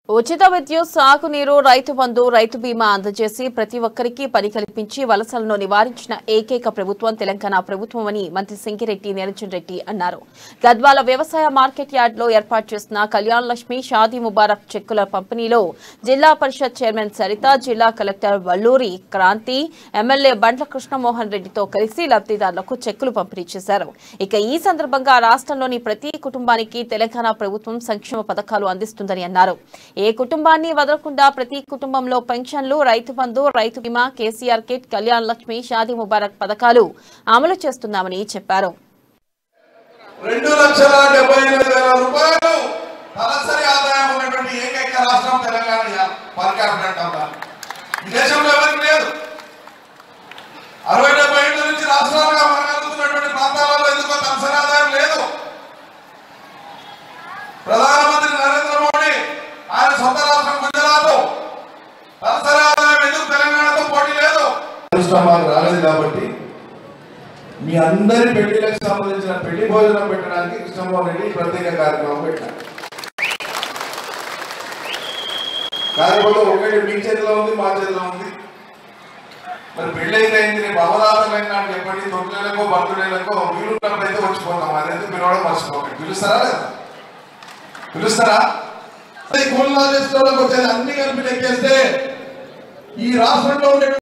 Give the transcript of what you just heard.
ఉచిత విద్యుత్ సాగునీరు రైతు బంధు రైతు బీమా అందజేసి ప్రతి ఒక్కరికి పని కల్పించి వలసలను నివారించిన ఏకైక ప్రభుత్వం తెలంగాణ ప్రభుత్వమని మంత్రి సింగిరెడ్డి నిరంజన్ రెడ్డి అన్నారు గద్వాల వ్యవసాయ మార్కెట్ యార్డ్ లో ఏర్పాటు చేసిన కళ్యాణ్ లక్ష్మి షాదీ ముబారక్ చెక్కుల పంపిణీలో జిల్లా పరిషత్ చైర్మన్ సరిత జిల్లా కలెక్టర్ వల్లూరి క్రాంతి ఎమ్మెల్యే బండ్ల కృష్ణమోహన్ రెడ్డితో కలిసి లబ్ధిదారులకు చెక్కులు పంపిణీ చేశారు ఇక ఈ సందర్భంగా రాష్ట్రంలోని ప్రతి కుటుంబానికి తెలంగాణ ప్రభుత్వం సంక్షేమ పథకాలు అందిస్తుందని అన్నారు ఏ కుటుంబాన్ని వదలకుండా ప్రతి కుటుంబంలో పెన్షన్లు రైతు బంధు రైతు బీమా కేసీఆర్ కిట్ కళ్యాణ్ లక్ష్మి షాదీ ముబారక్ పథకాలు అమలు చేస్తున్నామని చెప్పారు రెండు లక్షల డెబ్బై ఎనిమిది వేల రూపాయలు తలసరి ఆదాయం ఉన్నటువంటి ఏకైక రాష్ట్రం తెలంగాణ పర్ క్యాపిటల్ అంతా ఈ దేశంలో ఎవరికి లేదు అరవై డెబ్బై ఏళ్ళ నుంచి రాష్ట్రాలుగా మనగలుగుతున్నటువంటి ప్రాంతాలలో ఎందుకో తలసరి ఆదాయం లేదు ప్రధానమంత్రి నరేంద్ర మోడీ ఆయన సొంత రాష్ట్రం గుజరాత్ తలసరి ఆదాయం ఎందుకు తెలంగాణతో పోటీ లేదు అదృష్టం మాకు రాలేదు కాబట్టి మీ అందరి పెళ్లిలకు సంబంధించిన పెళ్లి భోజనం పెట్టడానికి కృష్ణమోహన్ రెడ్డి ప్రత్యేక కార్యక్రమం పెట్టారు కాకపోతే ఒకటి మీ చేతిలో ఉంది మా చేతిలో ఉంది మరి పెళ్లి అయితే అయింది రేపు అవదాతలైన అని చెప్పండి తొమ్మిదిలకో బర్త్డేలకో వీలున్నప్పుడైతే వచ్చిపోతాం అదైతే మీరు కూడా మర్చిపోకండి పిలుస్తారా లేదా పిలుస్తారా ఈ కూల్ నాలెడ్జ్ వచ్చేది అన్ని కలిపి లెక్కేస్తే ఈ రాష్ట్రంలో ఉండే